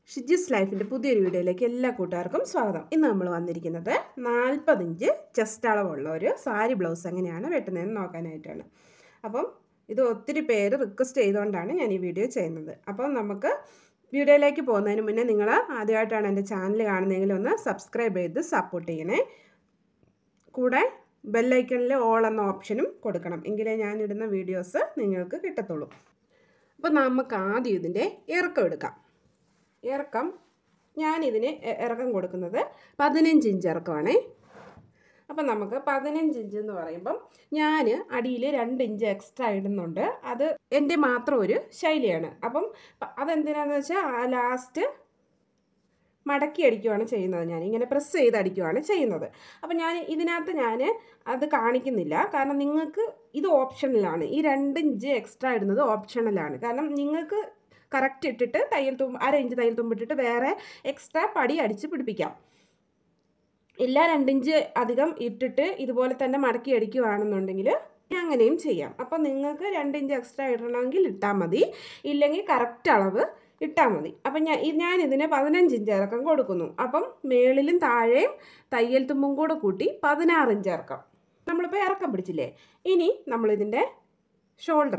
ഷിജിസ് ലൈഫിൻ്റെ പുതിയൊരു വീഡിയോയിലേക്ക് എല്ലാ കൂട്ടുകാർക്കും സ്വാഗതം ഇന്ന് നമ്മൾ വന്നിരിക്കുന്നത് നാൽപ്പത് ഇഞ്ച് ചെസ്റ്റ് അളവുള്ള ഒരു സാരി ബ്ലൗസ് എങ്ങനെയാണ് വെട്ടുന്നതെന്ന് നോക്കാനായിട്ടാണ് അപ്പം ഇത് ഒത്തിരി പേര് റിക്വസ്റ്റ് ചെയ്തുകൊണ്ടാണ് ഞാൻ ഈ വീഡിയോ ചെയ്യുന്നത് അപ്പം നമുക്ക് വീഡിയോയിലേക്ക് പോകുന്നതിന് മുന്നേ നിങ്ങൾ ആദ്യമായിട്ടാണ് എൻ്റെ ചാനൽ കാണുന്നതെങ്കിൽ ഒന്ന് സബ്സ്ക്രൈബ് ചെയ്ത് സപ്പോർട്ട് ചെയ്യണേ കൂടെ ബെല്ലൈക്കണിൽ ഓൾ എന്ന ഓപ്ഷനും കൊടുക്കണം എങ്കിലേ ഞാൻ ഇടുന്ന വീഡിയോസ് നിങ്ങൾക്ക് കിട്ടത്തുള്ളൂ അപ്പോൾ നമുക്ക് ആദ്യം ഇതിൻ്റെ ഇറക്കം എടുക്കാം ഇറക്കം ഞാനിതിന് ഇ- ഇറക്കം കൊടുക്കുന്നത് പതിനഞ്ച് ഇഞ്ച് ഇറക്കമാണേ അപ്പം നമുക്ക് പതിനഞ്ച് ഇഞ്ച് എന്ന് പറയുമ്പം ഞാൻ അടിയിൽ രണ്ട് ഇഞ്ച് എക്സ്ട്രാ ഇടുന്നുണ്ട് അത് എൻ്റെ മാത്രം ഒരു ശൈലിയാണ് അപ്പം പ- അതെന്തിനാന്ന് വെച്ചാൽ ലാസ്റ്റ് മടക്കി അടിക്കുവാണ് ചെയ്യുന്നത് ഞാൻ ഇങ്ങനെ പ്രസ് ചെയ്ത് അടിക്കുവാണ് ചെയ്യുന്നത് അപ്പം ഞാൻ ഇതിനകത്ത് ഞാൻ അത് കാണിക്കുന്നില്ല കാരണം നിങ്ങൾക്ക് ഇത് ഓപ്ഷണലാണ് ഈ രണ്ട് ഇഞ്ച് എക്സ്ട്രാ ഇടുന്നത് ഓപ്ഷണലാണ് കാരണം നിങ്ങൾക്ക് കറക്റ്റ് ഇട്ടിട്ട് തയ്യൽ തുമ്പ് അര ഇഞ്ച് തയ്യൽ തുമ്പിട്ടിട്ട് വേറെ എക്സ്ട്രാ പടി അടിച്ച് പിടിപ്പിക്കാം ഇല്ല രണ്ടിഞ്ച് അധികം ഇട്ടിട്ട് ഇതുപോലെ തന്നെ മടക്കി അടിക്കുകയാണെന്നുണ്ടെങ്കിൽ അങ്ങനെയും ചെയ്യാം അപ്പോൾ നിങ്ങൾക്ക് രണ്ട് ഇഞ്ച് എക്സ്ട്രാ ഇടണമെങ്കിൽ ഇട്ടാൽ മതി ഇല്ലെങ്കിൽ കറക്റ്റ് അളവ് ഇട്ടാൽ മതി അപ്പം ഞാൻ ഇത് ഞാൻ ഇതിന് പതിനഞ്ച് ഇഞ്ച് ഇറക്കം കൊടുക്കുന്നു അപ്പം മേളിലും താഴെയും തയ്യൽ തുമ്പും കൂടെ കൂട്ടി പതിനാറ് ഇഞ്ച് ഇറക്കം നമ്മളിപ്പോൾ ഇറക്കം പിടിച്ചില്ലേ ഇനി നമ്മളിതിൻ്റെ ഷോൾഡർ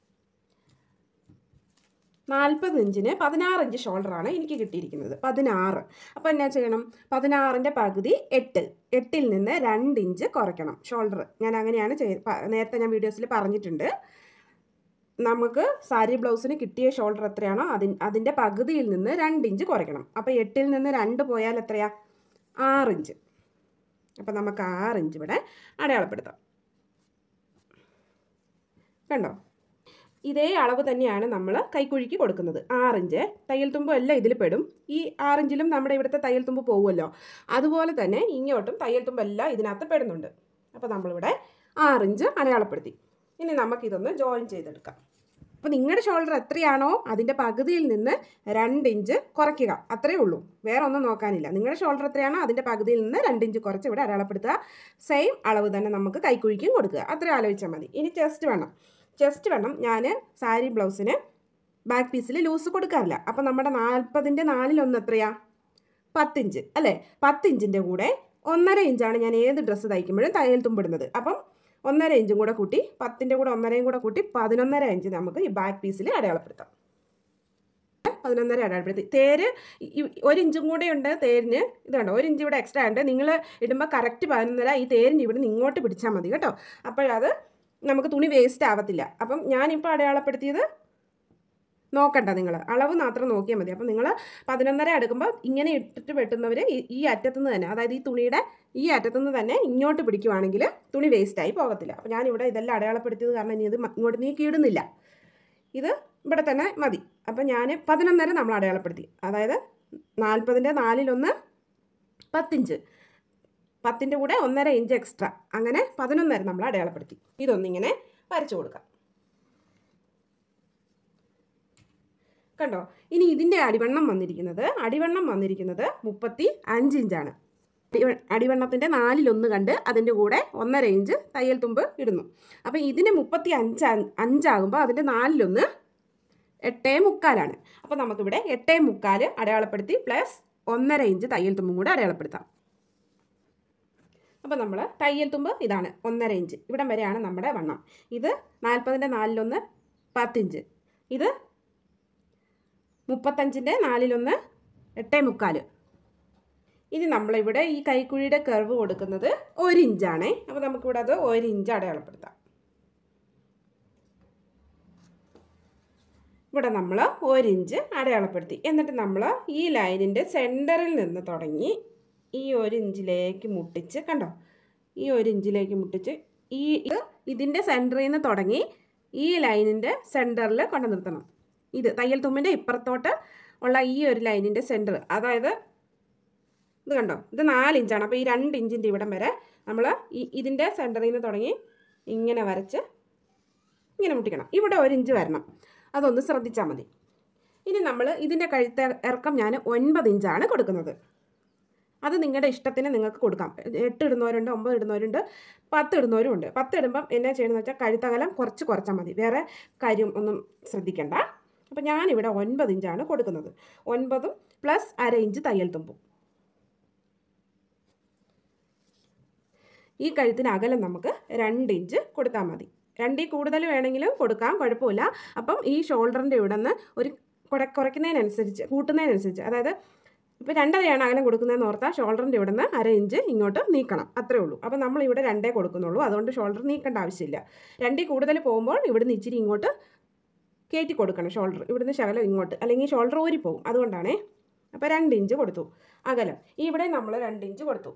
നാൽപ്പത് ഇഞ്ചിന് പതിനാറ് ഇഞ്ച് ഷോൾഡറാണ് എനിക്ക് കിട്ടിയിരിക്കുന്നത് പതിനാറ് അപ്പോൾ എന്നാ ചെയ്യണം പതിനാറിൻ്റെ പകുതി എട്ട് എട്ടിൽ നിന്ന് രണ്ട് ഇഞ്ച് കുറയ്ക്കണം ഷോൾഡർ ഞാൻ അങ്ങനെയാണ് ചെയ്ത് പ- നേരത്തെ ഞാൻ വീഡിയോസിൽ പറഞ്ഞിട്ടുണ്ട് നമുക്ക് സാരി ബ്ലൗസിന് കിട്ടിയ ഷോൾഡർ എത്രയാണോ അതിൻ അതിൻ്റെ പകുതിയിൽ നിന്ന് രണ്ട് ഇഞ്ച് കുറയ്ക്കണം അപ്പോൾ എട്ടിൽ നിന്ന് രണ്ട് പോയാൽ എത്രയാ ആറ് ഇഞ്ച് അപ്പോൾ നമുക്ക് ആറ് ഇഞ്ച് ഇവിടെ അടയാളപ്പെടുത്താം കണ്ടോ ഇതേ അളവ് തന്നെയാണ് നമ്മൾ കൈക്കുഴിക്ക് കൊടുക്കുന്നത് ആറിഞ്ച് തയ്യൽ തുമ്പും എല്ലാം ഇതിൽ പെടും ഈ ആറിഞ്ചിലും നമ്മുടെ ഇവിടുത്തെ തയ്യൽ തുമ്പ് പോകുമല്ലോ അതുപോലെ തന്നെ ഇങ്ങോട്ടും തയ്യൽ തുമ്പെല്ലാം ഇതിനകത്ത് പെടുന്നുണ്ട് അപ്പോൾ നമ്മളിവിടെ ആറിഞ്ച് അടയാളപ്പെടുത്തി ഇനി നമുക്കിതൊന്ന് ജോയിൻ ചെയ്തെടുക്കാം അപ്പോൾ നിങ്ങളുടെ ഷോൾഡർ എത്രയാണോ അതിൻ്റെ പകുതിയിൽ നിന്ന് രണ്ട് ഇഞ്ച് കുറയ്ക്കുക അത്രയേ ഉള്ളൂ വേറെ ഒന്നും നോക്കാനില്ല നിങ്ങളുടെ ഷോൾഡർ എത്രയാണോ അതിൻ്റെ പകുതിയിൽ നിന്ന് രണ്ട് ഇഞ്ച് കുറച്ച് ഇവിടെ അടയാളപ്പെടുത്തുക സെയിം അളവ് തന്നെ നമുക്ക് കൈക്കുഴിക്കും കൊടുക്കുക അത്രയും ആലോചിച്ചാൽ മതി ഇനി ചെസ്റ്റ് വേണം ചെസ്റ്റ് വേണം ഞാൻ സാരി ബ്ലൗസിന് ബാക്ക് പീസിൽ ലൂസ് കൊടുക്കാറില്ല അപ്പം നമ്മുടെ നാൽപ്പതിൻ്റെ നാലിലൊന്ന് എത്രയാ പത്തിഞ്ച് അല്ലേ പത്തിഞ്ചിൻ്റെ കൂടെ ഒന്നര ഇഞ്ചാണ് ഞാൻ ഏത് ഡ്രസ്സ് തയ്ക്കുമ്പോഴും തയ്യൽ തുമ്പിടുന്നത് അപ്പം ഒന്നര ഇഞ്ചും കൂടെ കൂട്ടി പത്തിൻ്റെ കൂടെ ഒന്നരയും കൂടെ കൂട്ടി പതിനൊന്നര ഇഞ്ച് നമുക്ക് ഈ ബാക്ക് പീസിൽ അടയാളപ്പെടുത്താം പതിനൊന്നര അടയാളപ്പെടുത്തി തേര് ഈ- ഒരു ഇഞ്ചും കൂടെ ഉണ്ട് തേരിന് ഇത് കണ്ടോ ഒരു ഇഞ്ച് ഇവിടെ എക്സ്ട്രാ ഉണ്ട് നിങ്ങൾ ഇടുമ്പോൾ കറക്റ്റ് പതിനൊന്നര ഈ തേരിന് ഇവിടെ നിന്ന് ഇങ്ങോട്ട് പിടിച്ചാൽ മതി കേട്ടോ അപ്പോഴത് നമുക്ക് തുണി വേസ്റ്റ് ആവത്തില്ല അപ്പം ഞാനിപ്പോൾ അടയാളപ്പെടുത്തിയത് നോക്കണ്ട നിങ്ങൾ അളവ് മാത്രം നോക്കിയാൽ മതി അപ്പം നിങ്ങൾ പതിനൊന്നര എടുക്കുമ്പോൾ ഇങ്ങനെ ഇട്ടിട്ട് വെട്ടുന്നവർ ഈ അറ്റത്തുനിന്ന് തന്നെ അതായത് ഈ തുണിയുടെ ഈ അറ്റത്തുനിന്ന് തന്നെ ഇങ്ങോട്ട് പിടിക്കുവാണെങ്കിൽ തുണി വേസ്റ്റായി പോകത്തില്ല അപ്പോൾ ഞാനിവിടെ ഇതെല്ലാം അടയാളപ്പെടുത്തിയത് കാരണം ഇനി ഇത് മ- ഇങ്ങോട്ട് നീക്കി ഇടുന്നില്ല ഇത് ഇവിടെ തന്നെ മതി അപ്പം ഞാൻ പതിനൊന്നര നമ്മൾ അടയാളപ്പെടുത്തി അതായത് നാൽപ്പതിൻ്റെ നാലിലൊന്ന് പത്തിഞ്ച് പത്തിൻ്റെ കൂടെ ഒന്നര ഇഞ്ച് എക്സ്ട്രാ അങ്ങനെ പതിനൊന്നര നമ്മൾ അടയാളപ്പെടുത്തി ഇതൊന്നിങ്ങനെ വരച്ചു കൊടുക്കാം കണ്ടോ ഇനി ഇതിൻ്റെ അടിവണ്ണം വന്നിരിക്കുന്നത് അടിവണ്ണം വന്നിരിക്കുന്നത് മുപ്പത്തി അഞ്ച് ഇഞ്ചാണ് അടിവ- അടിവണ്ണത്തിൻ്റെ നാലിലൊന്ന് കണ്ട് അതിൻ്റെ കൂടെ ഒന്നര ഇഞ്ച് തയ്യൽ തുമ്പ് ഇടുന്നു അപ്പം ഇതിന് മുപ്പത്തി അഞ്ച് അഞ്ചാകുമ്പോൾ അതിൻ്റെ നാലിലൊന്ന് എട്ടേ മുക്കാലാണ് അപ്പോൾ നമുക്കിവിടെ എട്ടേ മുക്കാൽ അടയാളപ്പെടുത്തി പ്ലസ് ഒന്നര ഇഞ്ച് തയ്യൽ തുമ്പും കൂടെ അടയാളപ്പെടുത്താം അപ്പോൾ നമ്മൾ തയ്യൽ തുമ്പ് ഇതാണ് ഒന്നര ഇഞ്ച് ഇവിടം വരെയാണ് നമ്മുടെ വണ്ണം ഇത് നാൽപ്പതിൻ്റെ നാലിലൊന്ന് പത്തിഞ്ച് ഇത് മുപ്പത്തഞ്ചിൻ്റെ നാലിലൊന്ന് എട്ടേ മുക്കാൽ ഇനി നമ്മളിവിടെ ഈ കൈക്കുഴിയുടെ കർവ് കൊടുക്കുന്നത് ഒരു ഇഞ്ചാണേ അപ്പോൾ നമുക്കിവിടെ അത് ഒരു ഇഞ്ച് അടയാളപ്പെടുത്താം ഇവിടെ നമ്മൾ ഒരു ഇഞ്ച് അടയാളപ്പെടുത്തി എന്നിട്ട് നമ്മൾ ഈ ലൈനിൻ്റെ സെൻറ്ററിൽ നിന്ന് തുടങ്ങി ഈ ഒരു ഇഞ്ചിലേക്ക് മുട്ടിച്ച് കണ്ടോ ഈ ഒരു ഇഞ്ചിലേക്ക് മുട്ടിച്ച് ഈ ഇത് ഇതിൻ്റെ സെൻറ്ററിൽ നിന്ന് തുടങ്ങി ഈ ലൈനിൻ്റെ സെൻറ്ററിൽ കൊണ്ടു നിർത്തണം ഇത് തയ്യൽ തുമ്പിൻ്റെ ഇപ്പുറത്തോട്ട് ഉള്ള ഈ ഒരു ലൈനിൻ്റെ സെൻറ്റർ അതായത് ഇത് കണ്ടോ ഇത് നാല് ഇഞ്ചാണ് അപ്പോൾ ഈ രണ്ട് ഇഞ്ചിൻ്റെ ഇവിടം വരെ നമ്മൾ ഈ ഇതിൻ്റെ സെൻറ്ററിൽ നിന്ന് തുടങ്ങി ഇങ്ങനെ വരച്ച് ഇങ്ങനെ മുട്ടിക്കണം ഇവിടെ ഒരു ഇഞ്ച് വരണം അതൊന്ന് ശ്രദ്ധിച്ചാൽ മതി ഇനി നമ്മൾ ഇതിൻ്റെ കഴുത്ത ഇറക്കം ഞാൻ ഒൻപത് ഇഞ്ചാണ് കൊടുക്കുന്നത് അത് നിങ്ങളുടെ ഇഷ്ടത്തിന് നിങ്ങൾക്ക് കൊടുക്കാം എട്ട് ഇടുന്നവരുണ്ട് ഒമ്പത് ഇടുന്നവരുണ്ട് പത്ത് ഇടുന്നവരും ഉണ്ട് പത്ത് ഇടുമ്പം എന്നാ ചെയ്യണമെന്ന് വെച്ചാൽ കഴുത്തകലം കുറച്ച് കുറച്ചാൽ മതി വേറെ കാര്യം ഒന്നും ശ്രദ്ധിക്കണ്ട അപ്പോൾ ഞാനിവിടെ ഒൻപത് ഇഞ്ചാണ് കൊടുക്കുന്നത് ഒൻപതും പ്ലസ് അര ഇഞ്ച് തയ്യൽ തുമ്പും ഈ കഴുത്തിന് അകലം നമുക്ക് രണ്ട് ഇഞ്ച് കൊടുത്താൽ മതി രണ്ടിൽ കൂടുതൽ വേണമെങ്കിലും കൊടുക്കാം കുഴപ്പമില്ല അപ്പം ഈ ഷോൾഡറിൻ്റെ ഇവിടെ നിന്ന് ഒരു കുറെ കുറയ്ക്കുന്നതിനനുസരിച്ച് കൂട്ടുന്നതിനനുസരിച്ച് അതായത് ഇപ്പോൾ രണ്ടരയാണ് അകലം കൊടുക്കുന്നതെന്ന് ഓർത്താൽ ഷോൾഡറിൻ്റെ ഇവിടെ നിന്ന് അര ഇഞ്ച് ഇങ്ങോട്ട് നീക്കണം അത്രേ ഉള്ളൂ അപ്പോൾ നമ്മൾ ഇവിടെ രണ്ടേ കൊടുക്കുന്നുള്ളൂ അതുകൊണ്ട് ഷോൾഡർ നീക്കേണ്ട ആവശ്യമില്ല രണ്ടിൽ കൂടുതൽ പോകുമ്പോൾ ഇവിടുന്ന് ഇച്ചിരി ഇങ്ങോട്ട് കയറ്റി കൊടുക്കണം ഷോൾഡർ ഇവിടുന്ന് ശകലം ഇങ്ങോട്ട് അല്ലെങ്കിൽ ഷോൾഡർ ഊരിപ്പോകും അതുകൊണ്ടാണേ അപ്പോൾ രണ്ട് ഇഞ്ച് കൊടുത്തു അകലം ഇവിടെ നമ്മൾ രണ്ട് ഇഞ്ച് കൊടുത്തു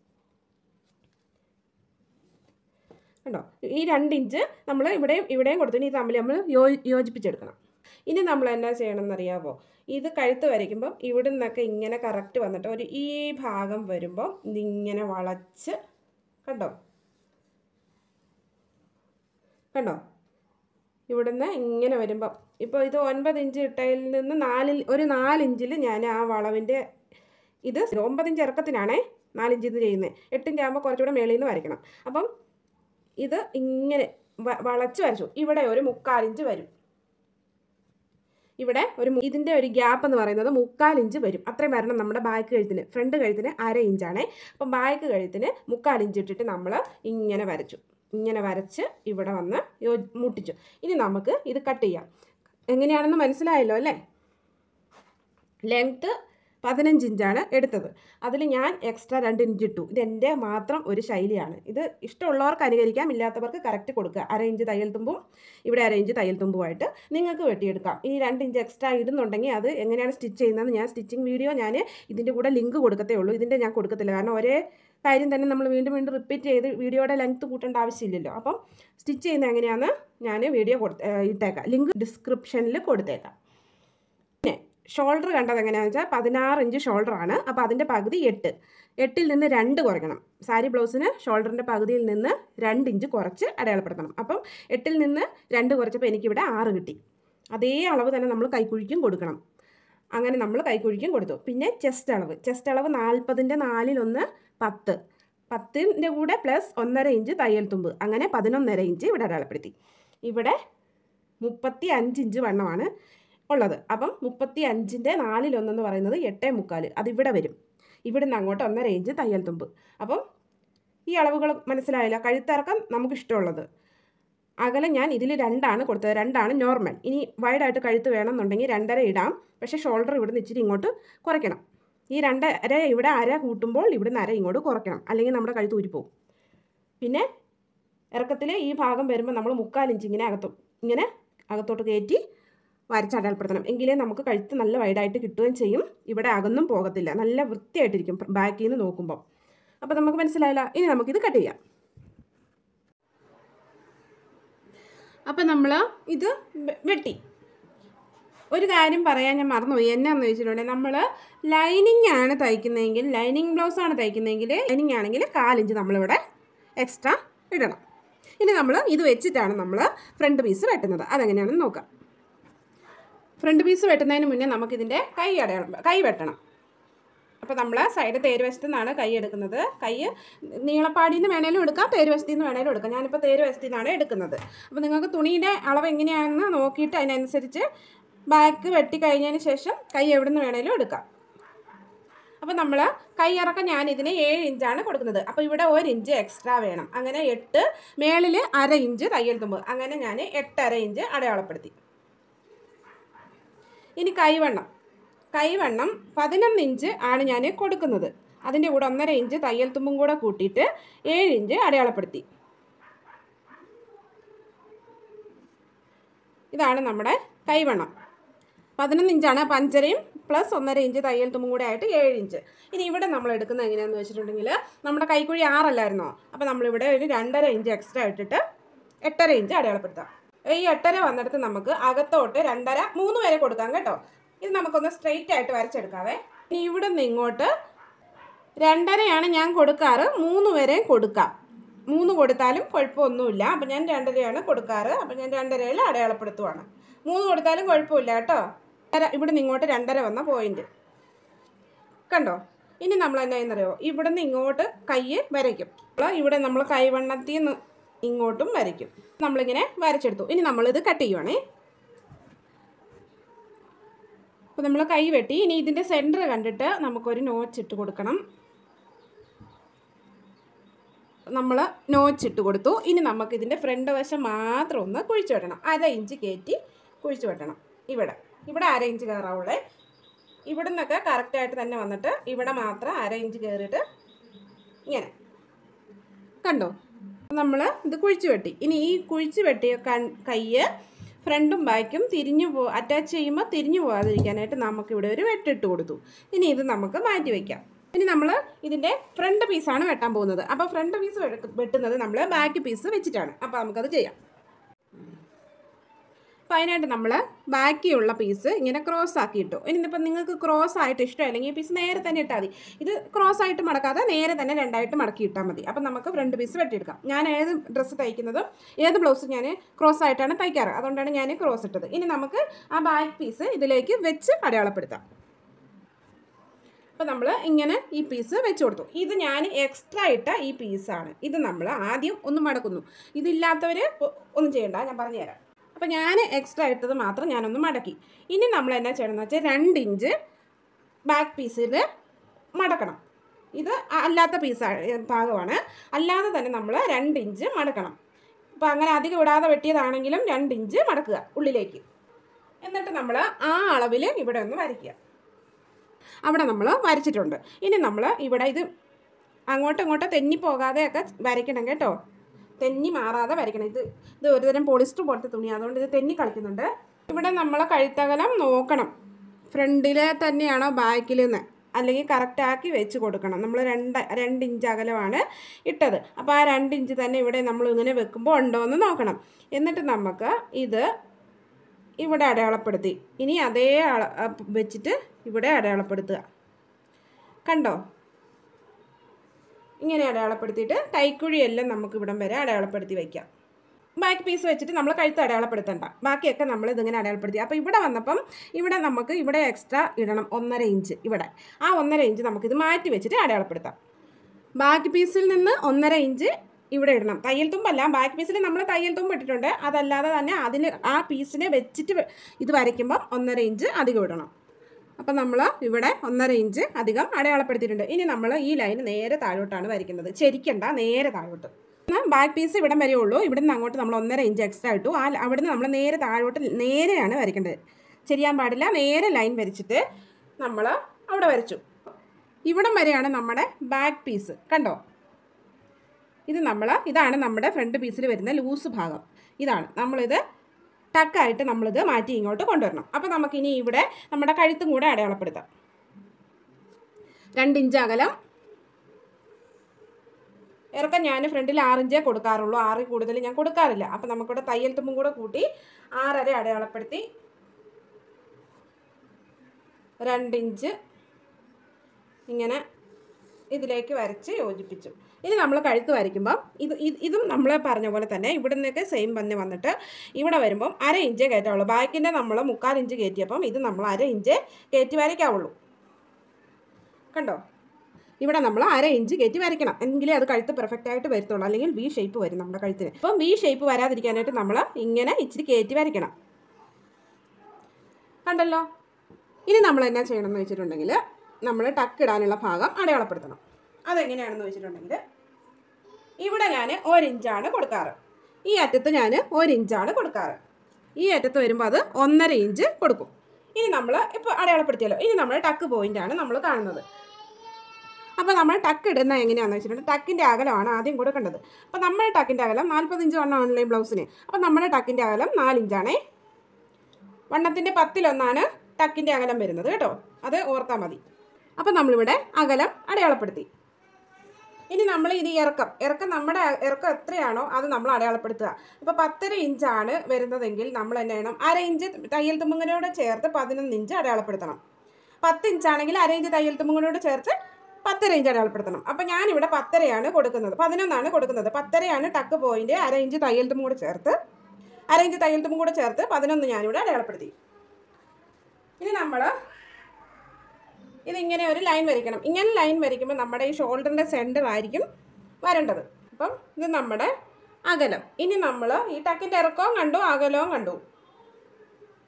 കണ്ടോ ഈ രണ്ട് ഇഞ്ച് നമ്മൾ ഇവിടെയും ഇവിടെയും കൊടുത്തു ഇനി ഇത് തമ്മിൽ നമ്മൾ യോ യോജിപ്പിച്ചെടുക്കണം ഇനി നമ്മൾ എന്നാ ചെയ്യണമെന്നറിയാമോ ഇത് കഴുത്ത് വരയ്ക്കുമ്പം ഇവിടെ നിന്നൊക്കെ ഇങ്ങനെ കറക്റ്റ് വന്നിട്ട് ഒരു ഈ ഭാഗം വരുമ്പോൾ ഇതിങ്ങനെ വളച്ച് കണ്ടോ കണ്ടോ ഇവിടുന്ന് ഇങ്ങനെ വരുമ്പം ഇപ്പോൾ ഇത് ഒൻപത് ഇഞ്ച് ഇട്ടതിൽ നിന്ന് നാലിൽ ഒരു നാലിഞ്ചിൽ ഞാൻ ആ വളവിൻ്റെ ഇത് ഒമ്പത് ഇഞ്ച് ഇറക്കത്തിനാണേ നാലിഞ്ചിൽ നിന്ന് ചെയ്യുന്നത് എട്ടിഞ്ച് ആകുമ്പോൾ കുറച്ചുകൂടെ മേളിൽ നിന്ന് വരയ്ക്കണം അപ്പം ഇത് ഇങ്ങനെ വ- വളച്ച് വരച്ചു ഇവിടെ ഒരു മുക്കാലിഞ്ച് വരും ഇവിടെ ഒരു മു- ഇതിൻ്റെ ഒരു ഗ്യാപ്പ് എന്ന് പറയുന്നത് മുക്കാൽ ഇഞ്ച് വരും അത്രയും വരണം നമ്മുടെ ബാക്ക് കഴുത്തിന് ഫ്രണ്ട് കഴുത്തിന് അര ഇഞ്ചാണേ അപ്പം ബാക്ക് കഴുത്തിന് മുക്കാൽ ഇഞ്ച് ഇട്ടിട്ട് നമ്മൾ ഇങ്ങനെ വരച്ചു ഇങ്ങനെ വരച്ച് ഇവിടെ വന്ന് യോ മുട്ടിച്ചു ഇനി നമുക്ക് ഇത് കട്ട് ചെയ്യാം എങ്ങനെയാണെന്ന് മനസ്സിലായല്ലോ അല്ലേ ലെങ്ത്ത് പതിനഞ്ച് ഇഞ്ചാണ് എടുത്തത് അതിൽ ഞാൻ എക്സ്ട്രാ രണ്ട് ഇഞ്ച് ഇട്ടു ഇതെൻ്റെ മാത്രം ഒരു ശൈലിയാണ് ഇത് ഇഷ്ടമുള്ളവർക്ക് അനുകരിക്കാം ഇല്ലാത്തവർക്ക് കറക്റ്റ് കൊടുക്കുക അര ഇഞ്ച് തയ്യൽ തുമ്പും ഇവിടെ അര ഇഞ്ച് തയ്യൽ തുമ്പുമായിട്ട് നിങ്ങൾക്ക് വെട്ടിയെടുക്കാം ഇനി രണ്ട് ഇഞ്ച് എക്സ്ട്രാ ഇടുന്നുണ്ടെങ്കിൽ അത് എങ്ങനെയാണ് സ്റ്റിച്ച് ചെയ്യുന്നതെന്ന് ഞാൻ സ്റ്റിച്ചിങ് വീഡിയോ ഞാൻ ഇതിൻ്റെ കൂടെ ലിങ്ക് കൊടുക്കത്തേ ഉള്ളൂ ഇതിൻ്റെ ഞാൻ കൊടുക്കത്തില്ല കാരണം ഒരേ കാര്യം തന്നെ നമ്മൾ വീണ്ടും വീണ്ടും റിപ്പീറ്റ് ചെയ്ത് വീഡിയോയുടെ ലെങ്ത്ത് കൂട്ടേണ്ട ആവശ്യമില്ലല്ലോ അപ്പം സ്റ്റിച്ച് ചെയ്യുന്നത് എങ്ങനെയാണെന്ന് ഞാൻ വീഡിയോ കൊടു ഏഹ് ഇട്ടേക്കാം ലിങ്ക് ഡിസ്ക്രിപ്ഷനിൽ കൊടുത്തേക്കാം പിന്നെ ഷോൾഡർ കണ്ടത് എങ്ങനെയാണെന്ന് വെച്ചാൽ പതിനാറ് ഇഞ്ച് ഷോൾഡറാണ് അപ്പോൾ അതിൻ്റെ പകുതി എട്ട് എട്ടിൽ നിന്ന് രണ്ട് കുറയ്ക്കണം സാരി ബ്ലൗസിന് ഷോൾഡറിൻ്റെ പകുതിയിൽ നിന്ന് രണ്ട് ഇഞ്ച് കുറച്ച് അടയാളപ്പെടുത്തണം അപ്പം എട്ടിൽ നിന്ന് രണ്ട് കുറച്ചപ്പോൾ എനിക്കിവിടെ ആറ് കിട്ടി അതേ അളവ് തന്നെ നമ്മൾ കൈക്കുഴിക്കും കൊടുക്കണം അങ്ങനെ നമ്മൾ കൈക്കുഴിക്കും കൊടുത്തു പിന്നെ ചെസ്റ്റ് അളവ് ചെസ്റ്റ് അളവ് നാൽപ്പതിൻ്റെ നാലിലൊന്ന് പത്ത് പത്തിൻ്റെ കൂടെ പ്ലസ് ഒന്നര ഇഞ്ച് തയ്യൽ തുമ്പ് അങ്ങനെ പതിനൊന്നര ഇഞ്ച് ഇവിടെ അടയാളപ്പെടുത്തി ഇവിടെ മുപ്പത്തി അഞ്ച് ഇഞ്ച് വണ്ണമാണ് ഉള്ളത് അപ്പം മുപ്പത്തി അഞ്ചിൻ്റെ നാലിലൊന്നെന്ന് പറയുന്നത് എട്ടേ മുക്കാൽ അതിവിടെ വരും ഇവിടുന്ന് അങ്ങോട്ട് ഒന്നര ഇഞ്ച് തയ്യൽ തുമ്പ് അപ്പം ഈ അളവുകൾ മനസ്സിലായില്ല കഴുത്തിറക്കം നമുക്ക് ഇഷ്ടമുള്ളത് അകലം ഞാൻ ഇതിൽ രണ്ടാണ് കൊടുത്തത് രണ്ടാണ് നോർമൽ ഇനി വൈഡായിട്ട് കഴുത്ത് വേണമെന്നുണ്ടെങ്കിൽ രണ്ടര ഇടാം പക്ഷേ ഷോൾഡർ ഇവിടുന്ന് ഇച്ചിരി ഇങ്ങോട്ട് കുറയ്ക്കണം ഈ രണ്ടര ഇവിടെ അര കൂട്ടുമ്പോൾ ഇവിടുന്ന് അര ഇങ്ങോട്ട് കുറയ്ക്കണം അല്ലെങ്കിൽ നമ്മുടെ കഴുത്ത് ഊരിപ്പോവും പിന്നെ ഇറക്കത്തിൽ ഈ ഭാഗം വരുമ്പോൾ നമ്മൾ മുക്കാൽ ഇഞ്ച് ഇങ്ങനെ അകത്തു ഇങ്ങനെ അകത്തോട്ട് കയറ്റി വരച്ചടയാളപ്പെടുത്തണം എങ്കിലേ നമുക്ക് കഴുത്ത് നല്ല വൈഡായിട്ട് കിട്ടുകയും ചെയ്യും ഇവിടെ അകന്നും പോകത്തില്ല നല്ല വൃത്തിയായിട്ടിരിക്കും ബാക്കിൽ നിന്ന് നോക്കുമ്പോൾ അപ്പോൾ നമുക്ക് മനസ്സിലായില്ല ഇനി നമുക്കിത് കട്ട് ചെയ്യാം അപ്പം നമ്മൾ ഇത് വെ- വെട്ടി ഒരു കാര്യം പറയാൻ ഞാൻ മറന്നുപോയി എന്നാന്ന് വെച്ചിട്ടുണ്ടെങ്കിൽ നമ്മൾ ലൈനിങ് ആണ് തയ്ക്കുന്നതെങ്കിൽ ലൈനിങ് ബ്ലൗസ് ആണ് തയ്ക്കുന്നതെങ്കിൽ ലൈനിങ് ആണെങ്കിൽ കാലിഞ്ച് നമ്മളിവിടെ എക്സ്ട്രാ ഇടണം ഇനി നമ്മൾ ഇത് വെച്ചിട്ടാണ് നമ്മൾ ഫ്രണ്ട് പീസ് വെട്ടുന്നത് അതെങ്ങനെയാണെന്ന് നോക്കാം ഫ്രണ്ട് പീസ് വെട്ടുന്നതിന് മുന്നേ നമുക്കിതിൻ്റെ കൈ അടയാളം കൈ വെട്ടണം അപ്പോൾ നമ്മൾ സൈഡ് തേരുവശത്തു നിന്നാണ് കൈ എടുക്കുന്നത് കൈ നീളപ്പാടിയിൽ നിന്ന് വേണേലും എടുക്കാം തേരുവശത്തിൽ നിന്ന് വേണേലും എടുക്കാം ഞാനിപ്പോൾ തേരുവശത്തിൽ നിന്നാണ് എടുക്കുന്നത് അപ്പോൾ നിങ്ങൾക്ക് തുണിയുടെ അളവ് എങ്ങനെയാണെന്ന് നോക്കിയിട്ട് അതിനനുസരിച്ച് ബാക്ക് വെട്ടി കഴിഞ്ഞതിന് ശേഷം കൈ എവിടെ നിന്ന് വേണേലും എടുക്കാം അപ്പോൾ നമ്മൾ കൈയിറക്കം ഞാൻ ഇതിന് ഏഴ് ഇഞ്ചാണ് കൊടുക്കുന്നത് അപ്പോൾ ഇവിടെ ഒരു ഇഞ്ച് എക്സ്ട്രാ വേണം അങ്ങനെ എട്ട് മേളിൽ അര ഇഞ്ച് തയ്യൽ തുമ്പ് അങ്ങനെ ഞാൻ എട്ടര ഇഞ്ച് അടയാളപ്പെടുത്തി ഇനി കൈവണ്ണം കൈവണ്ണം പതിനൊന്ന് ഇഞ്ച് ആണ് ഞാൻ കൊടുക്കുന്നത് അതിൻ്റെ കൂടെ ഒന്നര ഇഞ്ച് തയ്യൽ തുമ്പും കൂടെ കൂട്ടിയിട്ട് ഏഴ് ഇഞ്ച് അടയാളപ്പെടുത്തി ഇതാണ് നമ്മുടെ കൈവണ്ണം പതിനൊന്ന് ഇഞ്ചാണ് പഞ്ചരയും പ്ലസ് ഒന്നര ഇഞ്ച് തയ്യൽ തുമ്പും കൂടെ ആയിട്ട് ഏഴ് ഇഞ്ച് ഇനി ഇവിടെ നമ്മൾ എടുക്കുന്നത് എങ്ങനെയാണെന്ന് വെച്ചിട്ടുണ്ടെങ്കിൽ നമ്മുടെ കൈക്കുഴി ആറല്ലായിരുന്നോ അപ്പോൾ നമ്മളിവിടെ ഒരു രണ്ടര ഇഞ്ച് എക്സ്ട്രാ ഇട്ടിട്ട് എട്ടര ഇഞ്ച് അടയാളപ്പെടുത്താം ഈ എട്ടര വന്നിടത്ത് നമുക്ക് അകത്തോട്ട് രണ്ടര മൂന്ന് വരെ കൊടുക്കാം കേട്ടോ ഇത് നമുക്കൊന്ന് സ്ട്രെയിറ്റ് ആയിട്ട് വരച്ചെടുക്കാവേ ഇനി ഇവിടെ നിന്ന് ഇങ്ങോട്ട് രണ്ടരയാണ് ഞാൻ കൊടുക്കാറ് മൂന്ന് വരെ കൊടുക്കാം മൂന്ന് കൊടുത്താലും കുഴപ്പമൊന്നുമില്ല അപ്പം ഞാൻ രണ്ടരയാണ് കൊടുക്കാറ് അപ്പം ഞാൻ രണ്ടരയിൽ അടയാളപ്പെടുത്തുവാണ് മൂന്ന് കൊടുത്താലും കുഴപ്പമില്ല കേട്ടോ രണ്ടര ഇവിടെ നിന്ന് ഇങ്ങോട്ട് രണ്ടര വന്ന പോയിന്റ് കണ്ടോ ഇനി നമ്മൾ എന്നാ ചെയ്യുന്നറിയോ ഇവിടെ നിന്ന് ഇങ്ങോട്ട് കൈ വരയ്ക്കും അപ്പോൾ ഇവിടെ നമ്മൾ കൈവണ്ണത്തിൽ നിന്ന് ഇങ്ങോട്ടും വരയ്ക്കും നമ്മളിങ്ങനെ വരച്ചെടുത്തു ഇനി നമ്മളിത് കട്ട് ചെയ്യുവാണേ അപ്പോൾ നമ്മൾ കൈ വെട്ടി ഇനി ഇതിൻ്റെ സെൻറ്റർ കണ്ടിട്ട് നമുക്കൊരു നോച്ച് ഇട്ട് കൊടുക്കണം നമ്മൾ നോച്ച് ഇട്ട് കൊടുത്തു ഇനി നമുക്ക് ഇതിൻ്റെ ഫ്രണ്ട് വശം മാത്രം ഒന്ന് കുഴിച്ചു വെട്ടണം അര ഇഞ്ച് കയറ്റി കുഴിച്ചു വെട്ടണം ഇവിടെ ഇവിടെ അര ഇഞ്ച് കയറാവുള്ളേ ഇവിടെ നിന്നൊക്കെ കറക്റ്റായിട്ട് തന്നെ വന്നിട്ട് ഇവിടെ മാത്രം അര ഇഞ്ച് കയറിയിട്ട് ഇങ്ങനെ കണ്ടോ നമ്മൾ ഇത് കുഴിച്ചു വെട്ടി ഇനി ഈ കുഴിച്ചു വെട്ടിയ കൺ കയ്യ് ഫ്രണ്ടും ബാക്കും തിരിഞ്ഞു പോ അറ്റാച്ച് ചെയ്യുമ്പോൾ തിരിഞ്ഞു പോകാതിരിക്കാനായിട്ട് നമുക്കിവിടെ ഒരു വെട്ടിട്ട് കൊടുത്തു ഇനി ഇത് നമുക്ക് മാറ്റി വയ്ക്കാം ഇനി നമ്മൾ ഇതിൻ്റെ ഫ്രണ്ട് പീസാണ് വെട്ടാൻ പോകുന്നത് അപ്പോൾ ഫ്രണ്ട് പീസ് വെട്ടുന്നത് നമ്മൾ ബാക്ക് പീസ് വെച്ചിട്ടാണ് അപ്പോൾ നമുക്കത് ചെയ്യാം അപ്പോൾ അതിനായിട്ട് നമ്മൾ ബാക്കിയുള്ള പീസ് ഇങ്ങനെ ക്രോസ് ആക്കി ഇട്ടു ഇനി ഇപ്പം നിങ്ങൾക്ക് ക്രോസ് ആയിട്ട് ഇഷ്ടമല്ലെങ്കിൽ ഈ പീസ് നേരെ തന്നെ ഇട്ടാൽ മതി ഇത് ക്രോസ് ആയിട്ട് മടക്കാതെ നേരെ തന്നെ രണ്ടായിട്ട് മടക്കി ഇട്ടാൽ മതി അപ്പം നമുക്ക് ഫ്രണ്ട് പീസ് വെട്ടിയെടുക്കാം ഞാൻ ഏത് ഡ്രസ്സ് തയ്ക്കുന്നതും ഏത് ബ്ലൗസ് ഞാൻ ക്രോസ് ആയിട്ടാണ് തയ്ക്കാറ് അതുകൊണ്ടാണ് ഞാൻ ക്രോസ് ഇട്ടത് ഇനി നമുക്ക് ആ ബാക്ക് പീസ് ഇതിലേക്ക് വെച്ച് അടയാളപ്പെടുത്താം അപ്പോൾ നമ്മൾ ഇങ്ങനെ ഈ പീസ് വെച്ച് കൊടുത്തു ഇത് ഞാൻ എക്സ്ട്രാ ഇട്ട ഈ പീസാണ് ഇത് നമ്മൾ ആദ്യം ഒന്ന് മടക്കുന്നു ഇതില്ലാത്തവർ ഒന്നും ചെയ്യണ്ട ഞാൻ പറഞ്ഞുതരാം അപ്പോൾ ഞാൻ എക്സ്ട്രാ ഇട്ടത് മാത്രം ഞാനൊന്ന് മടക്കി ഇനി നമ്മൾ എന്നാ ചെയ്യണമെന്ന് വെച്ചാൽ രണ്ട് ഇഞ്ച് ബാക്ക് പീസിൽ മടക്കണം ഇത് അല്ലാത്ത പീസ് ഭാഗമാണ് അല്ലാതെ തന്നെ നമ്മൾ രണ്ട് ഇഞ്ച് മടക്കണം അപ്പോൾ അങ്ങനെ അധികം ഇടാതെ വെട്ടിയതാണെങ്കിലും രണ്ട് ഇഞ്ച് മടക്കുക ഉള്ളിലേക്ക് എന്നിട്ട് നമ്മൾ ആ അളവിൽ ഇവിടെ ഒന്ന് വരയ്ക്കുക അവിടെ നമ്മൾ വരച്ചിട്ടുണ്ട് ഇനി നമ്മൾ ഇവിടെ ഇത് അങ്ങോട്ടും ഇങ്ങോട്ടും തെന്നി പോകാതെയൊക്കെ വരയ്ക്കണം കേട്ടോ തെന്നി മാറാതെ വരയ്ക്കണം ഇത് ഇത് ഒരുതരം പോളിസ്റ്റർ പോലത്തെ തുണിയാണ് അതുകൊണ്ട് ഇത് തെന്നി കളിക്കുന്നുണ്ട് ഇവിടെ നമ്മൾ കഴുത്തകലം നോക്കണം ഫ്രണ്ടിലെ തന്നെയാണോ ബാക്കിൽ നിന്ന് അല്ലെങ്കിൽ കറക്റ്റാക്കി വെച്ച് കൊടുക്കണം നമ്മൾ രണ്ട് രണ്ട് ഇഞ്ച് അകലമാണ് ഇട്ടത് അപ്പോൾ ആ രണ്ട് ഇഞ്ച് തന്നെ ഇവിടെ നമ്മൾ ഇങ്ങനെ വെക്കുമ്പോൾ ഉണ്ടോ എന്ന് നോക്കണം എന്നിട്ട് നമുക്ക് ഇത് ഇവിടെ അടയാളപ്പെടുത്തി ഇനി അതേ അള വെച്ചിട്ട് ഇവിടെ അടയാളപ്പെടുത്തുക കണ്ടോ ഇങ്ങനെ അടയാളപ്പെടുത്തിയിട്ട് കൈക്കുഴിയെല്ലാം നമുക്ക് ഇവിടം വരെ അടയാളപ്പെടുത്തി വയ്ക്കാം ബാക്ക് പീസ് വെച്ചിട്ട് നമ്മൾ കഴുത്ത് അടയാളപ്പെടുത്തണ്ട ബാക്കിയൊക്കെ നമ്മൾ ഇതിങ്ങനെ അടയാളപ്പെടുത്തി അപ്പോൾ ഇവിടെ വന്നപ്പം ഇവിടെ നമുക്ക് ഇവിടെ എക്സ്ട്രാ ഇടണം ഒന്നര ഇഞ്ച് ഇവിടെ ആ ഒന്നര ഇഞ്ച് നമുക്കിത് മാറ്റി വെച്ചിട്ട് അടയാളപ്പെടുത്താം ബാക്ക് പീസിൽ നിന്ന് ഒന്നര ഇഞ്ച് ഇവിടെ ഇടണം തയ്യൽ തുമ്പല്ല ബാക്ക് പീസിൽ നമ്മൾ തയ്യൽ തുമ്പ് ഇട്ടിട്ടുണ്ട് അതല്ലാതെ തന്നെ അതിന് ആ പീസിനെ വെച്ചിട്ട് ഇത് വരയ്ക്കുമ്പം ഒന്നര ഇഞ്ച് അധികം ഇടണം അപ്പം നമ്മൾ ഇവിടെ ഒന്നര ഇഞ്ച് അധികം അടയാളപ്പെടുത്തിയിട്ടുണ്ട് ഇനി നമ്മൾ ഈ ലൈൻ നേരെ താഴോട്ടാണ് വരയ്ക്കുന്നത് ശരിക്കണ്ട നേരെ താഴോട്ട് ബാക്ക് പീസ് ഇവിടം വരെ ഉള്ളൂ ഇവിടെ നിന്ന് അങ്ങോട്ട് നമ്മൾ ഒന്നര ഇഞ്ച് എക്സ്ട്രാ ഇട്ടു ആ അവിടുന്ന് നമ്മൾ നേരെ താഴോട്ട് നേരെയാണ് വരയ്ക്കേണ്ടത് ശരിയാൻ പാടില്ല നേരെ ലൈൻ വരച്ചിട്ട് നമ്മൾ അവിടെ വരച്ചു ഇവിടം വരെയാണ് നമ്മുടെ ബാക്ക് പീസ് കണ്ടോ ഇത് നമ്മൾ ഇതാണ് നമ്മുടെ ഫ്രണ്ട് പീസിൽ വരുന്ന ലൂസ് ഭാഗം ഇതാണ് നമ്മളിത് ടക്കായിട്ട് നമ്മളിത് മാറ്റി ഇങ്ങോട്ട് കൊണ്ടുവരണം അപ്പോൾ നമുക്കിനി ഇവിടെ നമ്മുടെ കഴുത്തും കൂടെ അടയാളപ്പെടുത്താം രണ്ട് ഇഞ്ച് അകലം ഇറക്കം ഞാൻ ഫ്രണ്ടിൽ ആറിഞ്ചേ കൊടുക്കാറുള്ളൂ ആറിൽ കൂടുതൽ ഞാൻ കൊടുക്കാറില്ല അപ്പം നമുക്കിവിടെ തയ്യൽ തുമ്പും കൂടെ കൂട്ടി ആറര അടയാളപ്പെടുത്തി രണ്ടിഞ്ച് ഇങ്ങനെ ഇതിലേക്ക് വരച്ച് യോജിപ്പിച്ചു ഇനി നമ്മൾ കഴുത്ത് വരയ്ക്കുമ്പം ഇത് ഇതും നമ്മൾ പറഞ്ഞ പോലെ തന്നെ ഇവിടെ നിന്നൊക്കെ സെയിം തന്നെ വന്നിട്ട് ഇവിടെ വരുമ്പം അര ഇഞ്ചേ കയറ്റാവുള്ളൂ ബാക്കിൻ്റെ നമ്മൾ മുക്കാൽ ഇഞ്ച് കയറ്റിയപ്പം ഇത് നമ്മൾ അര ഇഞ്ച് കയറ്റി വരയ്ക്കാവുള്ളൂ കണ്ടോ ഇവിടെ നമ്മൾ അര ഇഞ്ച് കയറ്റി വരയ്ക്കണം എങ്കിലേ അത് കഴുത്ത് പെർഫെക്റ്റ് ആയിട്ട് വരത്തുള്ളൂ അല്ലെങ്കിൽ വി ഷേപ്പ് വരും നമ്മുടെ കഴുത്തിന് അപ്പം വി ഷേപ്പ് വരാതിരിക്കാനായിട്ട് നമ്മൾ ഇങ്ങനെ ഇച്ചിരി കയറ്റി വരയ്ക്കണം കണ്ടല്ലോ ഇനി നമ്മൾ എന്നാ ചെയ്യണമെന്ന് വെച്ചിട്ടുണ്ടെങ്കിൽ നമ്മൾ ടക്ക് ഇടാനുള്ള ഭാഗം അടയാളപ്പെടുത്തണം അതെങ്ങനെയാണെന്ന് വെച്ചിട്ടുണ്ടെങ്കിൽ ഇവിടെ ഞാൻ ഒരിഞ്ചാണ് കൊടുക്കാറ് ഈ അറ്റത്ത് ഞാൻ ഒരിഞ്ചാണ് കൊടുക്കാറ് ഈ അറ്റത്ത് വരുമ്പോൾ അത് ഒന്നര ഇഞ്ച് കൊടുക്കും ഇനി നമ്മൾ ഇപ്പോൾ അടയാളപ്പെടുത്തിയല്ലോ ഇനി നമ്മൾ ടക്ക് പോയിൻ്റാണ് നമ്മൾ കാണുന്നത് അപ്പോൾ നമ്മൾ ടക്ക് ഇടുന്ന എങ്ങനെയാണെന്ന് വെച്ചിട്ടുണ്ടെങ്കിൽ ടക്കിൻ്റെ അകലമാണ് ആദ്യം കൊടുക്കേണ്ടത് അപ്പോൾ നമ്മുടെ ടക്കിൻ്റെ അകലം നാൽപ്പത്തഞ്ച് വണ്ണം ഓൺലൈൻ ബ്ലൗസിന് അപ്പോൾ നമ്മുടെ ടക്കിൻ്റെ അകലം നാലിഞ്ചാണേ വണ്ണത്തിൻ്റെ പത്തിലൊന്നാണ് ടക്കിൻ്റെ അകലം വരുന്നത് കേട്ടോ അത് ഓർത്താൽ മതി അപ്പോൾ നമ്മളിവിടെ അകലം അടയാളപ്പെടുത്തി ഇനി നമ്മൾ ഇത് ഇറക്കം ഇറക്കം നമ്മുടെ ഇറക്കം എത്രയാണോ അത് നമ്മൾ അടയാളപ്പെടുത്തുക ഇപ്പോൾ പത്തര ഇഞ്ചാണ് വരുന്നതെങ്കിൽ നമ്മൾ എന്നാ ചെയ്യണം അര ഇഞ്ച് തയ്യൽ തുമ്പുങ്ങനോട് ചേർത്ത് പതിനൊന്ന് ഇഞ്ച് അടയാളപ്പെടുത്തണം പത്ത് ഇഞ്ചാണെങ്കിൽ അര ഇഞ്ച് തയ്യൽ തുമ്പുങ്ങനോട് ചേർത്ത് പത്തര ഇഞ്ച് അടയാളപ്പെടുത്തണം അപ്പോൾ ഞാനിവിടെ പത്തരയാണ് കൊടുക്കുന്നത് പതിനൊന്നാണ് കൊടുക്കുന്നത് പത്തരയാണ് ടക്ക് പോയിൻ്റ് അര ഇഞ്ച് തയ്യൽ തുമ്പും കൂടെ ചേർത്ത് അര ഇഞ്ച് തയ്യൽ തുമ്പും കൂടെ ചേർത്ത് പതിനൊന്ന് ഞാനിവിടെ അടയാളപ്പെടുത്തി ഇനി നമ്മൾ ഇതിങ്ങനെ ഒരു ലൈൻ വരയ്ക്കണം ഇങ്ങനെ ലൈൻ വരയ്ക്കുമ്പോൾ നമ്മുടെ ഈ ഷോൾഡറിൻ്റെ സെൻറ്റർ ആയിരിക്കും വരേണ്ടത് അപ്പം ഇത് നമ്മുടെ അകലം ഇനി നമ്മൾ ഈ ടക്കിൻ്റെ ഇറക്കവും കണ്ടു അകലവും കണ്ടു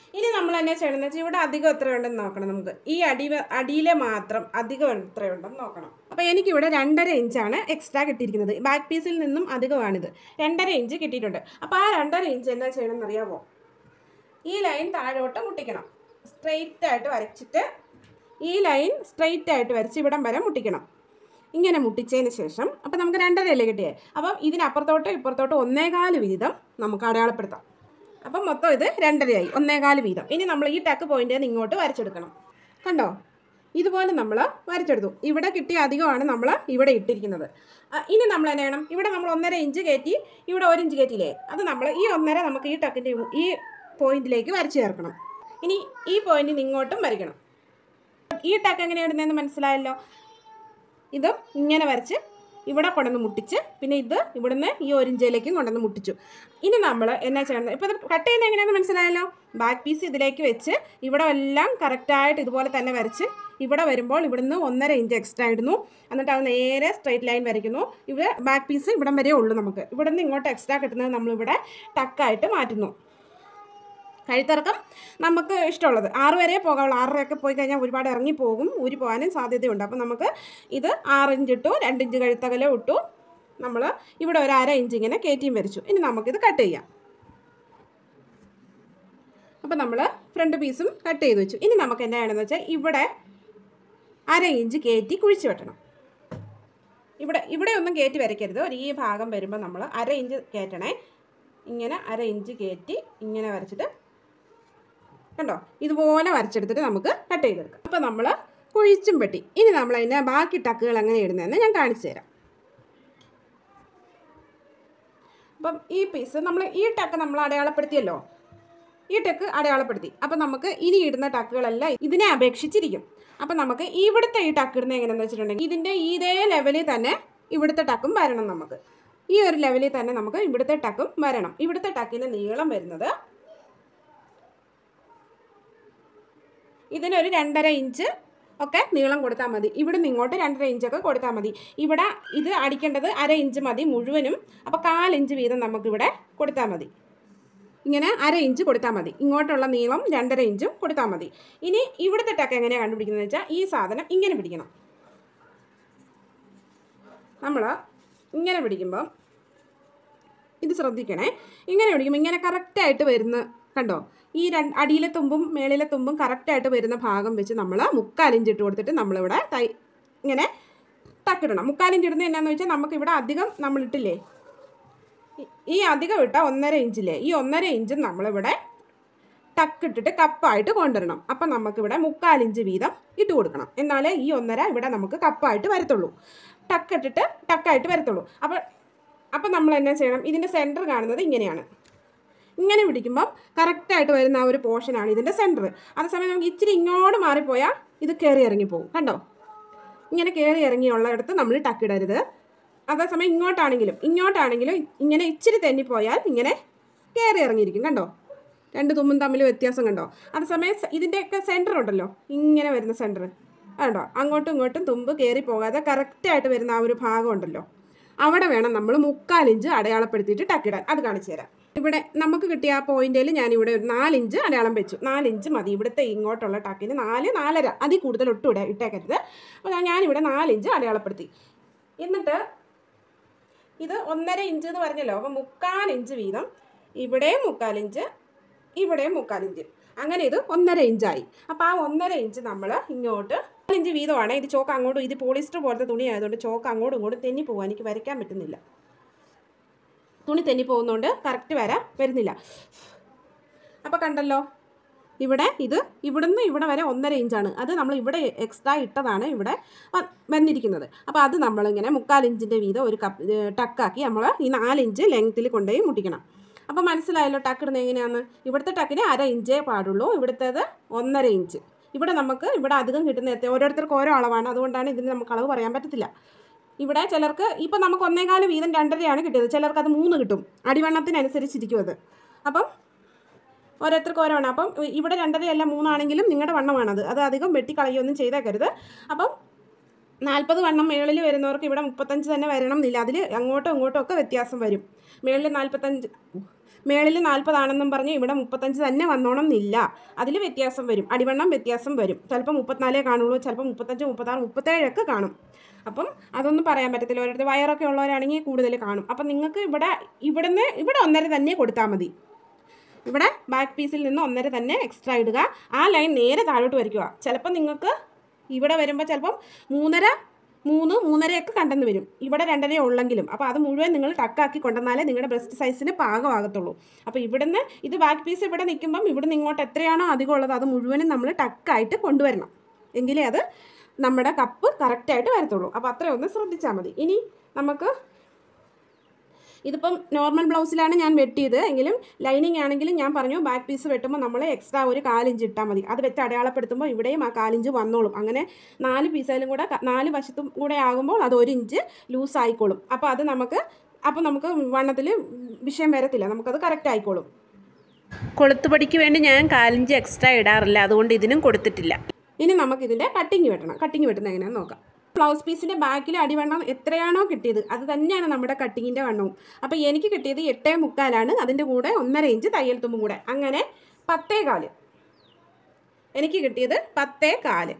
ഇനി നമ്മൾ എന്നാ ചെയ്യണമെന്ന് വെച്ചാൽ ഇവിടെ അധികം എത്രയുണ്ടെന്ന് നോക്കണം നമുക്ക് ഈ അടി അടിയിലെ മാത്രം അധികം എത്രയുണ്ടെന്ന് നോക്കണം അപ്പോൾ എനിക്കിവിടെ രണ്ടര ഇഞ്ചാണ് എക്സ്ട്രാ കിട്ടിയിരിക്കുന്നത് ബാക്ക് പീസിൽ നിന്നും അധികമാണിത് രണ്ടര ഇഞ്ച് കിട്ടിയിട്ടുണ്ട് അപ്പോൾ ആ രണ്ടര ഇഞ്ച് എന്നാ ചെയ്യണമെന്ന് അറിയാമോ ഈ ലൈൻ താഴോട്ട് മുട്ടിക്കണം സ്ട്രെയിറ്റ് ആയിട്ട് വരച്ചിട്ട് ഈ ലൈൻ സ്ട്രെയിറ്റ് ആയിട്ട് വരച്ച് ഇവിടം വരെ മുട്ടിക്കണം ഇങ്ങനെ മുട്ടിച്ചതിന് ശേഷം അപ്പം നമുക്ക് രണ്ടരയല്ലേ കിട്ടിയേ അപ്പം ഇതിനപ്പുറത്തോട്ടും ഇപ്പുറത്തോട്ടും ഒന്നേകാല് വീതം നമുക്ക് അടയാളപ്പെടുത്താം അപ്പം മൊത്തം ഇത് രണ്ടരയായി ഒന്നേകാല് വീതം ഇനി നമ്മൾ ഈ ടക്ക് പോയിന്റിൽ നിന്ന് ഇങ്ങോട്ട് വരച്ചെടുക്കണം കണ്ടോ ഇതുപോലെ നമ്മൾ വരച്ചെടുത്തു ഇവിടെ കിട്ടിയ അധികമാണ് നമ്മൾ ഇവിടെ ഇട്ടിരിക്കുന്നത് ആ, ഇനി നമ്മൾ എന്നാ ചെയ്യണം ഇവിടെ നമ്മൾ ഒന്നര ഇഞ്ച് കയറ്റി ഇവിടെ ഒരു ഇഞ്ച് കയറ്റിയില്ലേ അത് നമ്മൾ ഈ ഒന്നര നമുക്ക് ഈ ടക്കിൻ്റെ ഈ പോയിന്റിലേക്ക് വരച്ച് ചേർക്കണം ഇനി ഈ പോയിന്റിൽ നിന്ന് ഇങ്ങോട്ടും വരയ്ക്കണം ഈ ടക്ക് എങ്ങനെ ഇടുന്നതെന്ന് മനസ്സിലായല്ലോ ഇതും ഇങ്ങനെ വരച്ച് ഇവിടെ കൊണ്ടുവന്ന് മുട്ടിച്ച് പിന്നെ ഇത് ഇവിടുന്ന് ഈ ഒരു ഇഞ്ചയിലേക്കും കൊണ്ടുവന്ന് മുട്ടിച്ചു ഇനി നമ്മൾ എന്നാ ചെയ്യണം ഇപ്പോൾ ഇത് കട്ട് ചെയ്യുന്നത് എങ്ങനെയാണെന്ന് മനസ്സിലായല്ലോ ബാക്ക് പീസ് ഇതിലേക്ക് വെച്ച് ഇവിടെ എല്ലാം കറക്റ്റായിട്ട് ഇതുപോലെ തന്നെ വരച്ച് ഇവിടെ വരുമ്പോൾ ഇവിടുന്ന് ഒന്നര ഇഞ്ച് എക്സ്ട്രാ ഇടുന്നു എന്നിട്ട് അത് നേരെ സ്ട്രൈറ്റ് ലൈൻ വരയ്ക്കുന്നു ഇവിടെ ബാക്ക് പീസ് ഇവിടം വരെ ഉള്ളൂ നമുക്ക് ഇവിടുന്ന് ഇങ്ങോട്ട് എക്സ്ട്രാ കിട്ടുന്നത് നമ്മളിവിടെ ടക്കായിട്ട് മാറ്റുന്നു കഴുത്തിറക്കം നമുക്ക് ഇഷ്ടമുള്ളത് ആറ് വരെ പോകാവുള്ളൂ ആറരയൊക്കെ പോയി കഴിഞ്ഞാൽ ഒരുപാട് ഇറങ്ങിപ്പോകും ഊരി പോകാനും സാധ്യതയുണ്ട് അപ്പോൾ നമുക്ക് ഇത് ആറ് ഇഞ്ച് ഇട്ടു രണ്ട് ഇഞ്ച് കഴുത്തകലം ഇട്ടു നമ്മൾ ഇവിടെ ഒരു അര ഇഞ്ച് ഇങ്ങനെ കയറ്റിയും വരച്ചു ഇനി നമുക്കിത് കട്ട് ചെയ്യാം അപ്പോൾ നമ്മൾ ഫ്രണ്ട് പീസും കട്ട് ചെയ്ത് വെച്ചു ഇനി നമുക്ക് എന്താണെന്ന് വെച്ചാൽ ഇവിടെ അര ഇഞ്ച് കയറ്റി കുഴിച്ച് വെട്ടണം ഇവിടെ ഇവിടെ ഒന്നും കയറ്റി വരയ്ക്കരുത് ഒരു ഈ ഭാഗം വരുമ്പോൾ നമ്മൾ അര ഇഞ്ച് കയറ്റണേ ഇങ്ങനെ അര ഇഞ്ച് കയറ്റി ഇങ്ങനെ വരച്ചിട്ട് കണ്ടോ ഇതുപോലെ വരച്ചെടുത്തിട്ട് നമുക്ക് കട്ട് ചെയ്തെടുക്കാം അപ്പോൾ നമ്മൾ കുഴിച്ചും പെട്ടി ഇനി നമ്മൾ അതിൻ്റെ ബാക്കി ടക്കുകൾ എങ്ങനെ ഇടുന്നതെന്ന് ഞാൻ കാണിച്ചു തരാം അപ്പം ഈ പീസ് നമ്മൾ ഈ ടക്ക് നമ്മൾ അടയാളപ്പെടുത്തിയല്ലോ ഈ ടക്ക് അടയാളപ്പെടുത്തി അപ്പം നമുക്ക് ഇനി ഇടുന്ന ടക്കുകളെല്ലാം ഇതിനെ അപേക്ഷിച്ചിരിക്കും അപ്പം നമുക്ക് ഇവിടുത്തെ ഈ ടക്ക് ഇടുന്നത് എങ്ങനെയാണെന്ന് വെച്ചിട്ടുണ്ടെങ്കിൽ ഇതിൻ്റെ ഇതേ ലെവലിൽ തന്നെ ഇവിടുത്തെ ടക്കും വരണം നമുക്ക് ഈ ഒരു ലെവലിൽ തന്നെ നമുക്ക് ഇവിടുത്തെ ടക്കും വരണം ഇവിടുത്തെ ടക്കിന് നീളം വരുന്നത് ഇതിനൊരു രണ്ടര ഇഞ്ച് ഒക്കെ നീളം കൊടുത്താൽ മതി ഇവിടെ നിന്ന് ഇങ്ങോട്ട് രണ്ടര ഇഞ്ചൊക്കെ കൊടുത്താൽ മതി ഇവിടെ ഇത് അടിക്കേണ്ടത് അര ഇഞ്ച് മതി മുഴുവനും അപ്പോൾ കാലിഞ്ച് വീതം നമുക്കിവിടെ കൊടുത്താൽ മതി ഇങ്ങനെ അര ഇഞ്ച് കൊടുത്താൽ മതി ഇങ്ങോട്ടുള്ള നീളം രണ്ടര ഇഞ്ചും കൊടുത്താൽ മതി ഇനി ഇവിടുത്തെ ടക്ക് എങ്ങനെയാണ് കണ്ടുപിടിക്കുന്നത് വെച്ചാൽ ഈ സാധനം ഇങ്ങനെ പിടിക്കണം നമ്മൾ ഇങ്ങനെ പിടിക്കുമ്പം ഇത് ശ്രദ്ധിക്കണേ ഇങ്ങനെ പിടിക്കുമ്പോൾ ഇങ്ങനെ കറക്റ്റായിട്ട് വരുന്ന കണ്ടോ ഈ രണ്ട് അടിയിലെ തുമ്പും മേളിലെ തുമ്പും കറക്റ്റായിട്ട് വരുന്ന ഭാഗം വെച്ച് നമ്മൾ മുക്കാലിഞ്ച് ഇട്ട് കൊടുത്തിട്ട് നമ്മളിവിടെ തൈ ഇങ്ങനെ ടക്കിടണം മുക്കാലിഞ്ച് ഇടുന്നത് എന്നാന്ന് വെച്ചാൽ നമുക്കിവിടെ അധികം നമ്മളിട്ടില്ലേ ഈ- ഈ അധികം ഇട്ട ഒന്നര ഇഞ്ചില്ലേ ഈ ഒന്നര ഇഞ്ചും നമ്മളിവിടെ ടക്കിട്ടിട്ട് കപ്പായിട്ട് കൊണ്ടുവരണം അപ്പം നമുക്കിവിടെ മുക്കാലിഞ്ച് വീതം ഇട്ട് കൊടുക്കണം എന്നാലേ ഈ ഒന്നര ഇവിടെ നമുക്ക് കപ്പായിട്ട് വരത്തുള്ളൂ ടക്കിട്ടിട്ട് ടക്കായിട്ട് വരത്തുള്ളൂ അപ്പോൾ അപ്പം നമ്മൾ എന്നാ ചെയ്യണം ഇതിൻ്റെ സെൻറ്റർ കാണുന്നത് ഇങ്ങനെയാണ് ഇങ്ങനെ പിടിക്കുമ്പം കറക്റ്റായിട്ട് വരുന്ന ആ ഒരു പോർഷനാണ് ഇതിൻ്റെ സെൻറ്റർ അതേസമയം നമുക്ക് ഇച്ചിരി ഇങ്ങോട്ട് മാറിപ്പോയാൽ ഇത് കയറി ഇറങ്ങിപ്പോകും കണ്ടോ ഇങ്ങനെ കയറി ഇറങ്ങിയുള്ളിടത്ത് നമ്മൾ ടക്കിടരുത് അതേസമയം ഇങ്ങോട്ടാണെങ്കിലും ഇങ്ങോട്ടാണെങ്കിലും ഇങ്ങനെ ഇച്ചിരി തെന്നിപ്പോയാൽ ഇങ്ങനെ കയറി ഇറങ്ങിയിരിക്കും കണ്ടോ രണ്ട് തുമ്മും തമ്മിൽ വ്യത്യാസം കണ്ടോ അതേസമയം സ- ഇതിൻ്റെയൊക്കെ സെൻറ്റർ ഉണ്ടല്ലോ ഇങ്ങനെ വരുന്ന സെൻറ്റർ കണ്ടോ അങ്ങോട്ടും ഇങ്ങോട്ടും തുമ്പ് കയറി പോകാതെ കറക്റ്റായിട്ട് വരുന്ന ആ ഒരു ഭാഗം ഉണ്ടല്ലോ അവിടെ വേണം നമ്മൾ മുക്കാലിഞ്ച് അടയാളപ്പെടുത്തിയിട്ട് ടക്കിടാൻ അത് കാണിച്ചു തരാം ഇവിടെ നമുക്ക് കിട്ടിയ ആ പോയിന്റിൽ ഞാനിവിടെ ഒരു നാലിഞ്ച് അടയാളം വെച്ചു നാലിഞ്ച് മതി ഇവിടുത്തെ ഇങ്ങോട്ടുള്ള ടക്കിന് നാല് നാലര അതിൽ കൂടുതൽ ഒട്ടും ഇട ഇട്ടേക്കരുത് അപ്പോൾ ഞാൻ- ഞാനിവിടെ നാലിഞ്ച് അടയാളപ്പെടുത്തി എന്നിട്ട് ഇത് ഒന്നര ഇഞ്ച് എന്ന് പറഞ്ഞല്ലോ അപ്പോൾ മുക്കാൽ ഇഞ്ച് വീതം ഇവിടെയും മുക്കാലിഞ്ച് ഇവിടെയും മുക്കാലിഞ്ച് അങ്ങനെ ഇത് ഒന്നര ഇഞ്ചായി അപ്പോൾ ആ ഒന്നര ഇഞ്ച് നമ്മൾ ഇങ്ങോട്ട് ഇഞ്ച് വീതമാണ് ഇത് ചോക്ക് അങ്ങോട്ടും ഇത് പോളിസ്റ്റർ പോലത്തെ തുണി ആയതുകൊണ്ട് ചോക്ക് അങ്ങോട്ടും ഇങ്ങോട്ടും തെന്നി പോകാൻ എനിക്ക് വരയ്ക്കാൻ പറ്റുന്നില്ല തുണി തെന്നി പോകുന്നതുകൊണ്ട് കറക്റ്റ് വരാൻ വരുന്നില്ല അപ്പോൾ കണ്ടല്ലോ ഇവിടെ ഇത് ഇവിടുന്ന് ഇവിടെ വരെ ഒന്നര ഇഞ്ചാണ് അത് നമ്മൾ ഇവിടെ എക്സ്ട്രാ ഇട്ടതാണ് ഇവിടെ വ- വന്നിരിക്കുന്നത് അപ്പോൾ അത് നമ്മളിങ്ങനെ മുക്കാൽ ഇഞ്ചിൻ്റെ വീതം ഒരു കപ്പ് ഏ, ടക്കാക്കി നമ്മൾ ഈ നാലിഞ്ച് ലെങ്ത്തിൽ കൊണ്ടുപോയി മുട്ടിക്കണം അപ്പോൾ മനസ്സിലായല്ലോ ടക്ക് ഇടുന്നത് എങ്ങനെയാണെന്ന് ഇവിടുത്തെ ടക്കിന് അര ഇഞ്ചേ പാടുള്ളൂ ഇവിടുത്തേത് ഒന്നര ഇഞ്ച് ഇവിടെ നമുക്ക് ഇവിടെ അധികം കിട്ടുന്ന എത്ര ഓരോരുത്തർക്ക് ഓരോ അളവാണ് അതുകൊണ്ടാണ് ഇതിന് നമുക്ക് അളവ് പറയാൻ പറ്റത്തില്ല ഇവിടെ ചിലർക്ക് ഇപ്പം നമുക്ക് ഒന്നേകാല് വീതം രണ്ടരയാണ് കിട്ടിയത് ചിലർക്ക് അത് മൂന്ന് കിട്ടും അടിവണ്ണത്തിനനുസരിച്ചിരിക്കും അത് അപ്പം ഓരോരുത്തർക്ക് ഓരോ ആണ് അപ്പം ഇവിടെ രണ്ടരയല്ല മൂന്നാണെങ്കിലും നിങ്ങളുടെ വണ്ണമാണത് അത് അധികം വെട്ടിക്കളയൊന്നും ചെയ്തേക്കരുത് അപ്പം നാൽപ്പത് വണ്ണം മേളിൽ വരുന്നവർക്ക് ഇവിടെ മുപ്പത്തഞ്ച് തന്നെ വരണം എന്നില്ല അതിൽ അങ്ങോട്ടും ഇങ്ങോട്ടും ഒക്കെ വ്യത്യാസം വരും മേളിൽ നാൽപ്പത്തഞ്ച് മേളിൽ നാൽപ്പതാണെന്നും പറഞ്ഞ് ഇവിടെ മുപ്പത്തഞ്ച് തന്നെ വന്നോണം എന്നില്ല അതിൽ വ്യത്യാസം വരും അടിവണ്ണം വ്യത്യാസം വരും ചിലപ്പോൾ മുപ്പത്തിനാലേ കാണുള്ളൂ ചിലപ്പോൾ മുപ്പത്തഞ്ച് മുപ്പത്താറ് മുപ്പത്തേഴൊക്കെ കാണും അപ്പം അതൊന്നും പറയാൻ പറ്റത്തില്ല ഓരോരുത്തർ വയറൊക്കെ ഉള്ളവരാണെങ്കിൽ കൂടുതൽ കാണും അപ്പം നിങ്ങൾക്ക് ഇവിടെ ഇവിടുന്ന് ഇവിടെ ഒന്നര തന്നെ കൊടുത്താൽ മതി ഇവിടെ ബാക്ക് പീസിൽ നിന്ന് ഒന്നര തന്നെ എക്സ്ട്രാ ഇടുക ആ ലൈൻ നേരെ താഴോട്ട് വരയ്ക്കുക ചിലപ്പോൾ നിങ്ങൾക്ക് ഇവിടെ വരുമ്പോൾ ചിലപ്പം മൂന്നര മൂന്ന് മൂന്നരയൊക്കെ കണ്ടെന്ന് വരും ഇവിടെ രണ്ടര ഉള്ളെങ്കിലും അപ്പോൾ അത് മുഴുവൻ നിങ്ങൾ ടക്കാക്കി കൊണ്ടുവന്നാലേ നിങ്ങളുടെ ബ്രസ്റ്റ് സൈസിന് പാകമാകത്തുള്ളൂ അപ്പോൾ ഇവിടുന്ന് ഇത് ബാക്ക് പീസ് ഇവിടെ നിൽക്കുമ്പം ഇവിടുന്ന് ഇങ്ങോട്ട് എത്രയാണോ അധികം ഉള്ളത് അത് മുഴുവനും നമ്മൾ ടക്കായിട്ട് കൊണ്ടുവരണം എങ്കിലേ അത് നമ്മുടെ കപ്പ് കറക്റ്റായിട്ട് വരത്തുള്ളൂ അപ്പോൾ അത്രയും ഒന്ന് ശ്രദ്ധിച്ചാൽ മതി ഇനി നമുക്ക് ഇതിപ്പം നോർമൽ ബ്ലൗസിലാണ് ഞാൻ വെട്ടിയത് എങ്കിലും ലൈനിങ് ആണെങ്കിലും ഞാൻ പറഞ്ഞു ബാക്ക് പീസ് വെട്ടുമ്പോൾ നമ്മൾ എക്സ്ട്രാ ഒരു കാലിഞ്ച് ഇട്ടാൽ മതി അത് വെച്ച് അടയാളപ്പെടുത്തുമ്പോൾ ഇവിടെയും ആ കാലിഞ്ച് വന്നോളും അങ്ങനെ നാല് പീസിലും കൂടെ ക- നാല് വശത്തും കൂടെ ആകുമ്പോൾ അത് ഒരു ഇഞ്ച് ലൂസ് ആയിക്കോളും അപ്പോൾ അത് നമുക്ക് അപ്പോൾ നമുക്ക് വണ്ണത്തിൽ വിഷയം വരത്തില്ല നമുക്കത് കറക്റ്റ് ആയിക്കോളും കൊളുത്തുപടിക്ക് വേണ്ടി ഞാൻ കാലിഞ്ച് എക്സ്ട്രാ ഇടാറില്ല അതുകൊണ്ട് ഇതിനും കൊടുത്തിട്ടില്ല ഇനി നമുക്കിതിൻ്റെ കട്ടിങ് വെട്ടണം കട്ടിങ് വെട്ടുന്നത് എങ്ങനെയാണെന്ന് നോക്കാം ബ്ലൗസ് പീസിൻ്റെ ബാക്കിൽ അടിവണ്ണം എത്രയാണോ കിട്ടിയത് അത് തന്നെയാണ് നമ്മുടെ കട്ടിങ്ങിൻ്റെ വണ്ണവും അപ്പോൾ എനിക്ക് കിട്ടിയത് എട്ടേ മുക്കാലാണ് അതിൻ്റെ കൂടെ ഒന്നര ഇഞ്ച് തയ്യൽ തുമ്പും കൂടെ അങ്ങനെ പത്തേ കാല് എനിക്ക് കിട്ടിയത് പത്തേ കാല്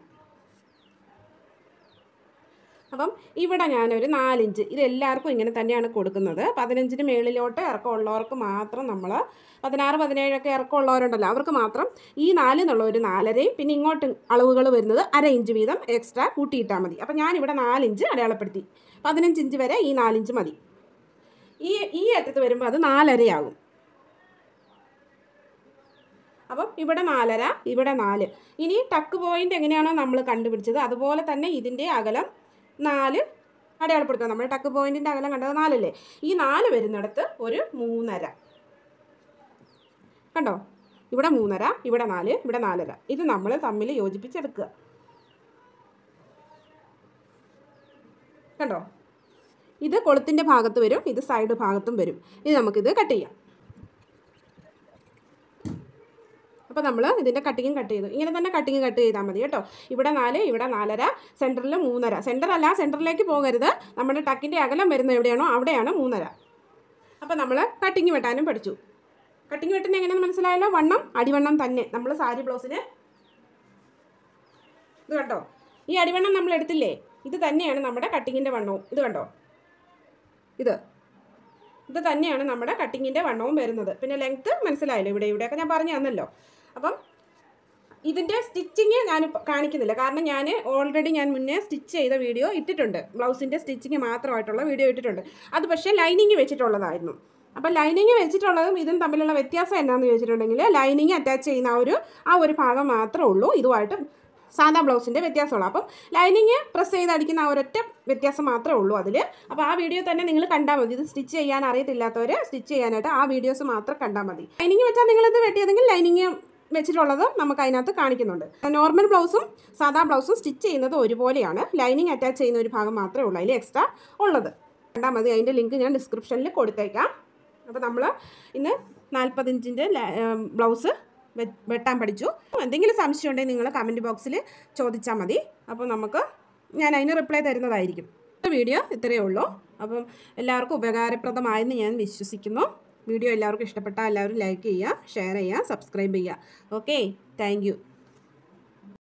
അപ്പം ഇവിടെ ഞാനൊരു നാലിഞ്ച് ഇത് എല്ലാവർക്കും ഇങ്ങനെ തന്നെയാണ് കൊടുക്കുന്നത് പതിനഞ്ചിന് മേളിലോട്ട് ഇറക്കമുള്ളവർക്ക് മാത്രം നമ്മൾ പതിനാറ് പതിനേഴൊക്കെ ഇറക്കമുള്ളവരുണ്ടല്ലോ അവർക്ക് മാത്രം ഈ നാല് എന്നുള്ള ഒരു നാലരയും പിന്നെ ഇങ്ങോട്ട് അളവുകൾ വരുന്നത് അര ഇഞ്ച് വീതം എക്സ്ട്രാ കൂട്ടിയിട്ടാൽ മതി അപ്പം ഞാനിവിടെ നാലിഞ്ച് അടയാളപ്പെടുത്തി പതിനഞ്ച് ഇഞ്ച് വരെ ഈ നാലിഞ്ച് മതി ഈ ഈ അറ്റത്ത് വരുമ്പോൾ അത് നാലരയാകും അപ്പം ഇവിടെ നാലര ഇവിടെ നാല് ഇനി ടക്ക് പോയിന്റ് എങ്ങനെയാണോ നമ്മൾ കണ്ടുപിടിച്ചത് അതുപോലെ തന്നെ ഇതിൻ്റെ അകലം നാല് അടയാളപ്പെടുത്തുക നമ്മൾ ടക്ക് പോയിന്റിൻ്റെ അകലം കണ്ടത് നാലല്ലേ ഈ നാല് വരുന്നിടത്ത് ഒരു മൂന്നര കണ്ടോ ഇവിടെ മൂന്നര ഇവിടെ നാല് ഇവിടെ നാലര ഇത് നമ്മൾ തമ്മിൽ യോജിപ്പിച്ചെടുക്കുക കണ്ടോ ഇത് കൊളുത്തിൻ്റെ ഭാഗത്ത് വരും ഇത് സൈഡ് ഭാഗത്തും വരും ഇനി നമുക്കിത് കട്ട് ചെയ്യാം അപ്പോൾ നമ്മൾ ഇതിൻ്റെ കട്ടിങ്ങും കട്ട് ചെയ്തു ഇങ്ങനെ തന്നെ കട്ടിങ് കട്ട് ചെയ്താൽ മതി കേട്ടോ ഇവിടെ നാല് ഇവിടെ നാലര സെൻറ്ററിൽ മൂന്നര സെൻറ്റർ അല്ല സെൻറ്ററിലേക്ക് പോകരുത് നമ്മുടെ ടക്കിൻ്റെ അകലം വരുന്ന എവിടെയാണോ അവിടെയാണ് മൂന്നര അപ്പോൾ നമ്മൾ കട്ടിങ് വെട്ടാനും പഠിച്ചു കട്ടിങ് വെട്ടുന്ന എങ്ങനെയാണെന്ന് മനസ്സിലായല്ലോ വണ്ണം അടിവണ്ണം തന്നെ നമ്മൾ സാരി ബ്ലൗസിന് ഇത് കണ്ടോ ഈ അടിവണ്ണം നമ്മൾ എടുത്തില്ലേ ഇത് തന്നെയാണ് നമ്മുടെ കട്ടിങ്ങിൻ്റെ വണ്ണവും ഇത് കണ്ടോ ഇത് ഇത് തന്നെയാണ് നമ്മുടെ കട്ടിങ്ങിൻ്റെ വണ്ണവും വരുന്നത് പിന്നെ ലെങ്ത്ത് മനസ്സിലായല്ലോ ഇവിടെ ഇവിടെയൊക്കെ ഞാൻ പറഞ്ഞു തന്നല്ലോ അപ്പം ഇതിൻ്റെ സ്റ്റിച്ചിങ് ഞാൻ കാണിക്കുന്നില്ല കാരണം ഞാൻ ഓൾറെഡി ഞാൻ മുന്നേ സ്റ്റിച്ച് ചെയ്ത വീഡിയോ ഇട്ടിട്ടുണ്ട് ബ്ലൗസിൻ്റെ സ്റ്റിച്ചിങ് മാത്രമായിട്ടുള്ള വീഡിയോ ഇട്ടിട്ടുണ്ട് അത് പക്ഷേ ലൈനിങ് വെച്ചിട്ടുള്ളതായിരുന്നു അപ്പോൾ ലൈനിങ് വെച്ചിട്ടുള്ളതും ഇതും തമ്മിലുള്ള വ്യത്യാസം എന്നാന്ന് ചോദിച്ചിട്ടുണ്ടെങ്കിൽ ലൈനിങ് അറ്റാച്ച് ചെയ്യുന്ന ആ ഒരു ആ ഒരു ഭാഗം മാത്രമേ ഉള്ളൂ ഇതുമായിട്ട് സാധാ ബ്ലൗസിൻ്റെ വ്യത്യാസമുള്ളൂ അപ്പം ലൈനിങ് പ്രസ് ചെയ്ത് അടിക്കുന്ന ആ ഒരൊറ്റ വ്യത്യാസം മാത്രമേ ഉള്ളൂ അതിൽ അപ്പോൾ ആ വീഡിയോ തന്നെ നിങ്ങൾ കണ്ടാൽ മതി ഇത് സ്റ്റിച്ച് ചെയ്യാൻ അറിയത്തില്ലാത്തവർ സ്റ്റിച്ച് ചെയ്യാനായിട്ട് ആ വീഡിയോസ് മാത്രം കണ്ടാൽ മതി ലൈനിങ് വെച്ചാൽ നിങ്ങളിത് വെട്ടിയതെങ്കിൽ ലൈനിങ് വെച്ചിട്ടുള്ളത് നമുക്ക് അതിനകത്ത് കാണിക്കുന്നുണ്ട് നോർമൽ ബ്ലൗസും സാധാ ബ്ലൗസും സ്റ്റിച്ച് ചെയ്യുന്നത് ഒരുപോലെയാണ് ലൈനിങ് അറ്റാച്ച് ചെയ്യുന്ന ഒരു ഭാഗം മാത്രമേ ഉള്ളൂ അതിൽ എക്സ്ട്രാ ഉള്ളത് കണ്ടാൽ മതി അതിൻ്റെ ലിങ്ക് ഞാൻ ഡിസ്ക്രിപ്ഷനിൽ കൊടുത്തേക്കാം അപ്പോൾ നമ്മൾ ഇന്ന് നാൽപ്പത്തിഞ്ചിൻ്റെ ബ്ലൗസ് വെ- വെട്ടാൻ പഠിച്ചു എന്തെങ്കിലും സംശയം ഉണ്ടെങ്കിൽ നിങ്ങൾ കമൻറ്റ് ബോക്സിൽ ചോദിച്ചാൽ മതി അപ്പോൾ നമുക്ക് ഞാൻ അതിന് റിപ്ലൈ തരുന്നതായിരിക്കും ഈ വീഡിയോ ഇത്രയേ ഉള്ളൂ അപ്പം എല്ലാവർക്കും ഉപകാരപ്രദമായെന്ന് ഞാൻ വിശ്വസിക്കുന്നു വീഡിയോ എല്ലാവർക്കും ഇഷ്ടപ്പെട്ടാൽ എല്ലാവരും ലൈക്ക് ചെയ്യുക ഷെയർ ചെയ്യുക സബ്സ്ക്രൈബ് ചെയ്യുക ഓക്കെ താങ്ക്